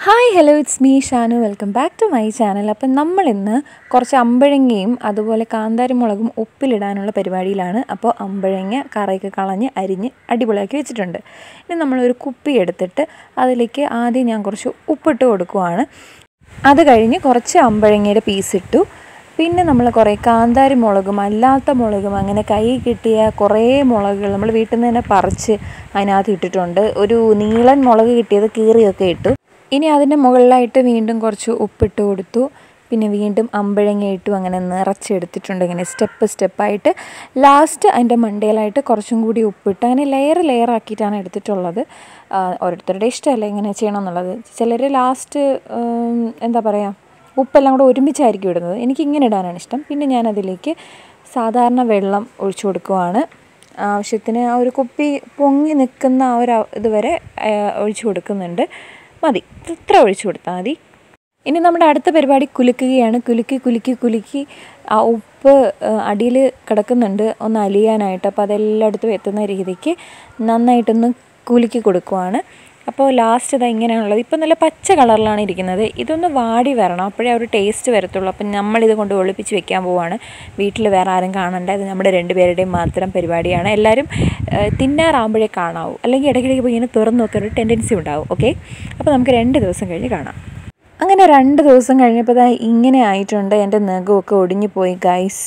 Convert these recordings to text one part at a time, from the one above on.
hi hello it's me Shanu welcome back to my channel അപ്പം നമ്മളിന്ന് കുറച്ച് അമ്പഴങ്ങയും അതുപോലെ കാന്താരി മുളകും ഉപ്പിലിടാനുള്ള പരിപാടിയിലാണ് അപ്പോൾ അമ്പഴങ്ങ കറയൊക്കെ കളഞ്ഞ് അരിഞ്ഞ് അടിപൊളിയാക്കി വെച്ചിട്ടുണ്ട് ഇനി നമ്മളൊരു കുപ്പി എടുത്തിട്ട് അതിലേക്ക് ആദ്യം ഞാൻ കുറച്ച് ഉപ്പിട്ട് കൊടുക്കുവാണ് അത് കഴിഞ്ഞ് കുറച്ച് അമ്പഴങ്ങയുടെ പീസ് ഇട്ടു പിന്നെ നമ്മൾ കുറേ കാന്താരി മുളകും അല്ലാത്ത മുളകും അങ്ങനെ കൈ കിട്ടിയ കുറേ മുളകുകൾ നമ്മൾ വീട്ടിൽ നിന്ന് തന്നെ പറിച്ച് അതിനകത്ത് ഇട്ടിട്ടുണ്ട് ഒരു നീളൻ മുളക് കിട്ടിയത് കീറിയൊക്കെ ഇട്ടു ഇനി അതിൻ്റെ മുകളിലായിട്ട് വീണ്ടും കുറച്ച് ഉപ്പിട്ട് കൊടുത്തു പിന്നെ വീണ്ടും അമ്പഴങ്ങ ഇട്ടു അങ്ങനെ നിറച്ചെടുത്തിട്ടുണ്ട് ഇങ്ങനെ സ്റ്റെപ്പ് സ്റ്റെപ്പായിട്ട് ലാസ്റ്റ് അതിൻ്റെ മണ്ടയിലായിട്ട് കുറച്ചും കൂടി ഉപ്പിട്ട് അങ്ങനെ ലെയർ ലെയർ ആക്കിയിട്ടാണ് എടുത്തിട്ടുള്ളത് ഓരോരുത്തരുടെ ഇഷ്ടമല്ല ഇങ്ങനെ ചെയ്യണം എന്നുള്ളത് ചിലർ ലാസ്റ്റ് എന്താ പറയുക ഉപ്പെല്ലാം കൂടെ ഒരുമിച്ചായിരിക്കും ഇടുന്നത് എനിക്ക് ഇങ്ങനെ ഇടാനാണ് ഇഷ്ടം പിന്നെ ഞാൻ അതിലേക്ക് സാധാരണ വെള്ളം ഒഴിച്ചു കൊടുക്കുവാണ് ആവശ്യത്തിന് ആ ഒരു കുപ്പി പൊങ്ങി നിൽക്കുന്ന ആ ഒരു ഇതുവരെ ഒഴിച്ചു കൊടുക്കുന്നുണ്ട് മതി ഇത്ര ഒഴിച്ചു കൊടുത്താൽ മതി ഇനി നമ്മുടെ അടുത്ത പരിപാടി കുലുക്കുകയാണ് കുലുക്കി കുലുക്കി കുലുക്കി ആ ഉപ്പ് അടിയിൽ കിടക്കുന്നുണ്ട് ഒന്ന് അലിയാനായിട്ട് അപ്പോൾ അതെല്ലായിടത്തും എത്തുന്ന രീതിക്ക് നന്നായിട്ടൊന്ന് കുലുക്കി കൊടുക്കുവാണ് അപ്പോൾ ലാസ്റ്റ് ഇതാ ഇങ്ങനെയാണുള്ളത് ഇപ്പം നല്ല പച്ച കളറിലാണ് ഇരിക്കുന്നത് ഇതൊന്ന് വാടി വരണം അപ്പോഴേ ഒരു ടേസ്റ്റ് വരത്തുള്ളൂ അപ്പം നമ്മളിത് കൊണ്ട് ഒളിപ്പിച്ച് വെക്കാൻ പോവുകയാണ് വീട്ടിൽ വേറെ ആരും കാണണ്ട ഇത് നമ്മുടെ രണ്ടുപേരുടെയും മാത്രം പരിപാടിയാണ് എല്ലാവരും തിന്നാറാകുമ്പോഴേ കാണാവൂ അല്ലെങ്കിൽ ഇടയ്ക്കിടയ്ക്ക് പോയി ഇങ്ങനെ തുറന്നു നോക്കാൻ ഒരു ടെൻഡൻസി ഉണ്ടാവും ഓക്കെ അപ്പോൾ നമുക്ക് രണ്ട് ദിവസം കഴിഞ്ഞ് കാണാം അങ്ങനെ രണ്ട് ദിവസം കഴിഞ്ഞപ്പോൾ ഇതാ ഇങ്ങനെ ആയിട്ടുണ്ട് എൻ്റെ നഖമൊക്കെ ഒടിഞ്ഞു പോയി ഗൈസ്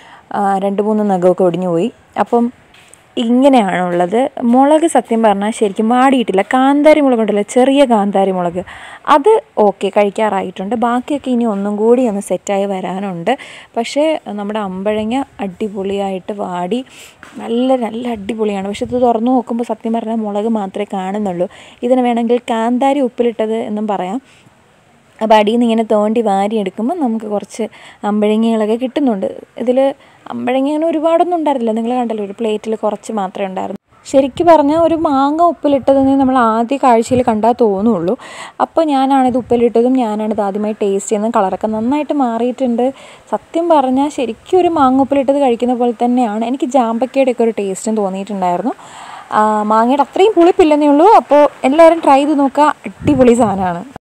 രണ്ട് മൂന്ന് നഖമൊക്കെ ഒടിഞ്ഞു പോയി അപ്പം ഇങ്ങനെയാണുള്ളത് മുളക് സത്യം പറഞ്ഞാൽ ശരിക്കും വാടിയിട്ടില്ല കാന്താരി മുളക് ഉണ്ടല്ലോ ചെറിയ കാന്താരി മുളക് അത് ഓക്കെ കഴിക്കാറായിട്ടുണ്ട് ബാക്കിയൊക്കെ ഇനി ഒന്നും കൂടി ഒന്ന് സെറ്റായി വരാനുണ്ട് പക്ഷേ നമ്മുടെ അമ്പഴങ്ങ അടിപൊളിയായിട്ട് വാടി നല്ല നല്ല അടിപൊളിയാണ് പക്ഷെ ഇത് തുറന്നു നോക്കുമ്പോൾ സത്യം പറഞ്ഞാൽ മുളക് മാത്രമേ കാണുന്നുള്ളൂ ഇതിന് വേണമെങ്കിൽ കാന്താരി ഉപ്പിലിട്ടത് എന്നും പറയാം അപ്പോൾ അടിയിൽ നിന്ന് ഇങ്ങനെ തോണ്ടി വാരി എടുക്കുമ്പോൾ നമുക്ക് കുറച്ച് അമ്പഴങ്ങകളൊക്കെ കിട്ടുന്നുണ്ട് ഇതിൽ അമ്പഴങ്ങ അങ്ങനെ ഒരുപാടൊന്നും ഉണ്ടായിരുന്നില്ല നിങ്ങൾ കണ്ടല്ലോ ഒരു പ്ലേറ്റിൽ കുറച്ച് മാത്രമേ ഉണ്ടായിരുന്നു ശരിക്കും പറഞ്ഞാൽ ഒരു മാങ്ങ ഉപ്പിലിട്ടതെന്ന് നമ്മൾ ആദ്യ കാഴ്ചയിൽ കണ്ടാൽ തോന്നുള്ളൂ അപ്പോൾ ഞാനാണിത് ഉപ്പിലിട്ടതും ഞാനാണിത് ആദ്യമായി ടേസ്റ്റ് ചെയ്യുന്നത് കളറൊക്കെ നന്നായിട്ട് മാറിയിട്ടുണ്ട് സത്യം പറഞ്ഞാൽ ശരിക്കും ഒരു മാങ്ങ ഉപ്പിലിട്ടത് കഴിക്കുന്ന പോലെ തന്നെയാണ് എനിക്ക് ജാമ്പക്കയുടെ ഒക്കെ ഒരു ടേസ്റ്റും തോന്നിയിട്ടുണ്ടായിരുന്നു മാങ്ങയുടെ അത്രയും പുളിപ്പില്ലെന്നേ ഉള്ളൂ അപ്പോൾ എല്ലാവരും ട്രൈ ചെയ്ത് നോക്കുക അടിപൊളി സാധനമാണ്